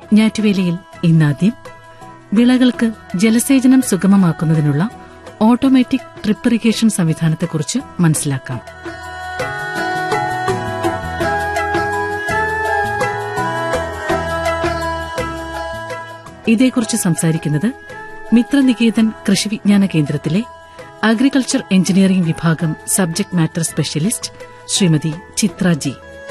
ഞാറ്റുവേലയിൽ ഇന്നാദ്യം വിളകൾക്ക് ജലസേചനം സുഗമമാക്കുന്നതിനുള്ള ഓട്ടോമാറ്റിക് ഡ്രിപ്പ് ഇറിഗേഷൻ സംവിധാനത്തെക്കുറിച്ച് മനസ്സിലാക്കാം ഇതേക്കുറിച്ച് സംസാരിക്കുന്നത് മിത്രനികേതൻ കൃഷി വിജ്ഞാന കേന്ദ്രത്തിലെ അഗ്രികൾച്ചർ എഞ്ചിനീയറിംഗ് വിഭാഗം subject matter specialist Shrimati Chitra ji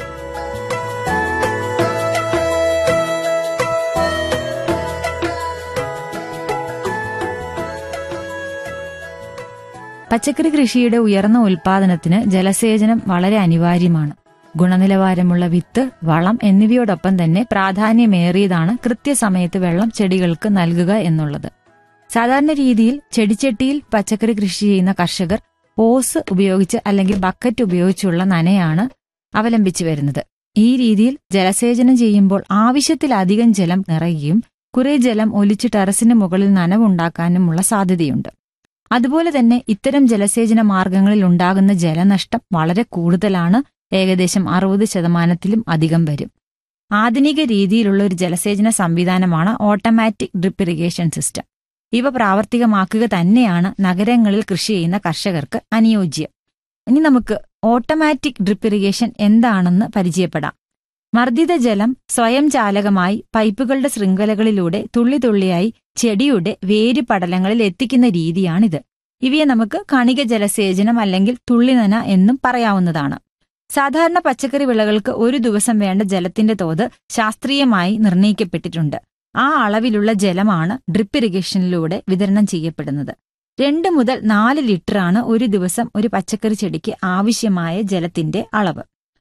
പച്ചക്കറി കൃഷിയുടെ ഉയർന്ന ഉൽപാദനത്തിന് ജലസേചനം വളരെ അനിവാര്യമാണ് ഗുണനിലവാരമുള്ള വിത്ത് വളം എന്നിവയോടൊപ്പം തന്നെ പ്രാധാന്യമേറിയതാണ് കൃത്യസമയത്ത് വെള്ളം ചെടികൾക്ക് നൽകുക എന്നുള്ളത് സാധാരണ രീതിയിൽ ചെടിച്ചട്ടിയിൽ പച്ചക്കറി കൃഷി ചെയ്യുന്ന കർഷകർ ഓസ് ഉപയോഗിച്ച് അല്ലെങ്കിൽ ബക്കറ്റ് ഉപയോഗിച്ചുള്ള നനയാണ് അവലംബിച്ചു വരുന്നത് ഈ രീതിയിൽ ജലസേചനം ചെയ്യുമ്പോൾ ആവശ്യത്തിലധികം ജലം നിറയുകയും കുറെ ജലം ഒലിച്ച് ടെറസിന് മുകളിൽ നനവുണ്ടാക്കാനുമുള്ള സാധ്യതയുണ്ട് അതുപോലെ തന്നെ ഇത്തരം ജലസേചന മാർഗങ്ങളിൽ ഉണ്ടാകുന്ന ജലനഷ്ടം വളരെ കൂടുതലാണ് ഏകദേശം അറുപത് ശതമാനത്തിലും അധികം വരും ആധുനിക രീതിയിലുള്ള ഒരു ജലസേചന സംവിധാനമാണ് ഓട്ടോമാറ്റിക് ഡ്രിപ്പ് ഇറിഗേഷൻ സിസ്റ്റം ഇവ പ്രാവർത്തികമാക്കുക തന്നെയാണ് നഗരങ്ങളിൽ കൃഷി ചെയ്യുന്ന കർഷകർക്ക് അനുയോജ്യം ഇനി നമുക്ക് ഓട്ടോമാറ്റിക് ഡ്രിപ്പ് ഇറിഗേഷൻ എന്താണെന്ന് പരിചയപ്പെടാം മർദ്ദിത ജലം സ്വയം ചാലകമായി പൈപ്പുകളുടെ ശൃംഖലകളിലൂടെ തുള്ളി തുള്ളിയായി ചെടിയുടെ വേര് പടലങ്ങളിൽ എത്തിക്കുന്ന രീതിയാണിത് ഇവയെ നമുക്ക് കണിക ജലസേചനം അല്ലെങ്കിൽ തുള്ളിനന എന്നും പറയാവുന്നതാണ് സാധാരണ പച്ചക്കറി വിളകൾക്ക് ഒരു ദിവസം വേണ്ട ജലത്തിന്റെ തോത് ശാസ്ത്രീയമായി നിർണയിക്കപ്പെട്ടിട്ടുണ്ട് ആ അളവിലുള്ള ജലമാണ് ഡ്രിപ്പ് ഇറിഗേഷനിലൂടെ വിതരണം ചെയ്യപ്പെടുന്നത് രണ്ട് മുതൽ നാല് ലിറ്ററാണ് ഒരു ദിവസം ഒരു പച്ചക്കറി ചെടിക്ക് ആവശ്യമായ ജലത്തിന്റെ അളവ്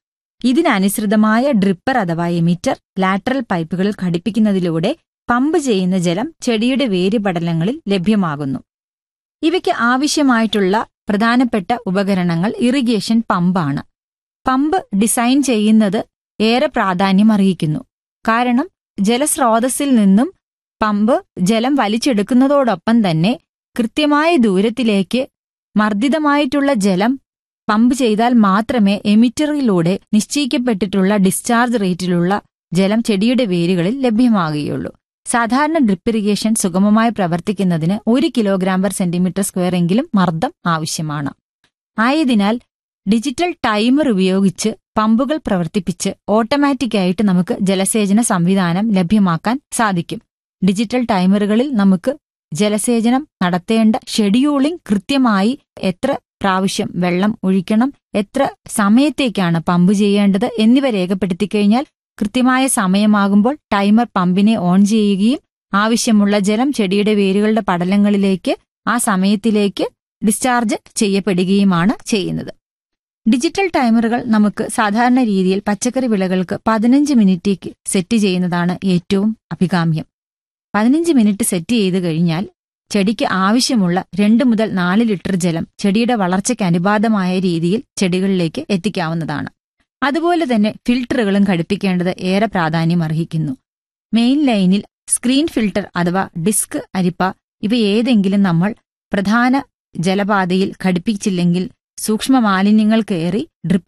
ഇതിനനുസൃതമായ ഡ്രിപ്പർ അഥവാ എമിറ്റർ ലാറ്ററൽ പൈപ്പുകളിൽ ഘടിപ്പിക്കുന്നതിലൂടെ പമ്പ് ചെയ്യുന്ന ജലം ചെടിയുടെ വേരുപടലങ്ങളിൽ ലഭ്യമാകുന്നു ഇവയ്ക്ക് ആവശ്യമായിട്ടുള്ള പ്രധാനപ്പെട്ട ഉപകരണങ്ങൾ ഇറിഗേഷൻ പമ്പാണ് പമ്പ് ഡിസൈൻ ചെയ്യുന്നത് ഏറെ പ്രാധാന്യം അറിയിക്കുന്നു കാരണം ജലസ്രോതസ്സിൽ നിന്നും പമ്പ് ജലം വലിച്ചെടുക്കുന്നതോടൊപ്പം തന്നെ കൃത്യമായ ദൂരത്തിലേക്ക് മർദ്ദിതമായിട്ടുള്ള ജലം പമ്പ് ചെയ്താൽ മാത്രമേ എമിറ്ററിലൂടെ നിശ്ചയിക്കപ്പെട്ടിട്ടുള്ള ഡിസ്ചാർജ് റേറ്റിലുള്ള ജലം ചെടിയുടെ വേരുകളിൽ ലഭ്യമാകുകയുള്ളൂ സാധാരണ ഡ്രിപ്പ് ഇറിഗേഷൻ സുഗമമായി പ്രവർത്തിക്കുന്നതിന് ഒരു കിലോഗ്രാം പെർ സെന്റിമീറ്റർ സ്ക്വയർ എങ്കിലും മർദ്ദം ആവശ്യമാണ് ആയതിനാൽ ഡിജിറ്റൽ ടൈമർ ഉപയോഗിച്ച് പമ്പുകൾ പ്രവർത്തിപ്പിച്ച് ഓട്ടോമാറ്റിക്കായിട്ട് നമുക്ക് ജലസേചന സംവിധാനം ലഭ്യമാക്കാൻ സാധിക്കും ഡിജിറ്റൽ ടൈമറുകളിൽ നമുക്ക് ജലസേചനം നടത്തേണ്ട ഷെഡ്യൂളിംഗ് കൃത്യമായി എത്ര പ്രാവശ്യം വെള്ളം ഒഴിക്കണം എത്ര സമയത്തേക്കാണ് പമ്പ് ചെയ്യേണ്ടത് എന്നിവ രേഖപ്പെടുത്തി കഴിഞ്ഞാൽ കൃത്യമായ സമയമാകുമ്പോൾ ടൈമർ പമ്പിനെ ഓൺ ചെയ്യുകയും ആവശ്യമുള്ള ജലം ചെടിയുടെ വേരുകളുടെ പടലങ്ങളിലേക്ക് ആ സമയത്തിലേക്ക് ഡിസ്ചാർജ് ചെയ്യപ്പെടുകയുമാണ് ചെയ്യുന്നത് ഡിജിറ്റൽ ടൈമറുകൾ നമുക്ക് സാധാരണ രീതിയിൽ പച്ചക്കറി വിളകൾക്ക് പതിനഞ്ച് മിനിറ്റേക്ക് സെറ്റ് ചെയ്യുന്നതാണ് ഏറ്റവും അഭികാമ്യം പതിനഞ്ച് മിനിറ്റ് സെറ്റ് ചെയ്ത് കഴിഞ്ഞാൽ ചെടിക്ക് ആവശ്യമുള്ള രണ്ട് മുതൽ നാല് ലിറ്റർ ജലം ചെടിയുടെ വളർച്ചയ്ക്ക് അനുപാതമായ രീതിയിൽ ചെടികളിലേക്ക് എത്തിക്കാവുന്നതാണ് അതുപോലെ തന്നെ ഫിൽട്ടറുകളും ഘടിപ്പിക്കേണ്ടത് ഏറെ പ്രാധാന്യം അർഹിക്കുന്നു മെയിൻ ലൈനിൽ സ്ക്രീൻ ഫിൽട്ടർ അഥവാ ഡിസ്ക് അരിപ്പ ഇവ ഏതെങ്കിലും നമ്മൾ പ്രധാന ജലപാതയിൽ ഘടിപ്പിച്ചില്ലെങ്കിൽ സൂക്ഷ്മ മാലിന്യങ്ങൾ കയറി ഡ്രിപ്പ്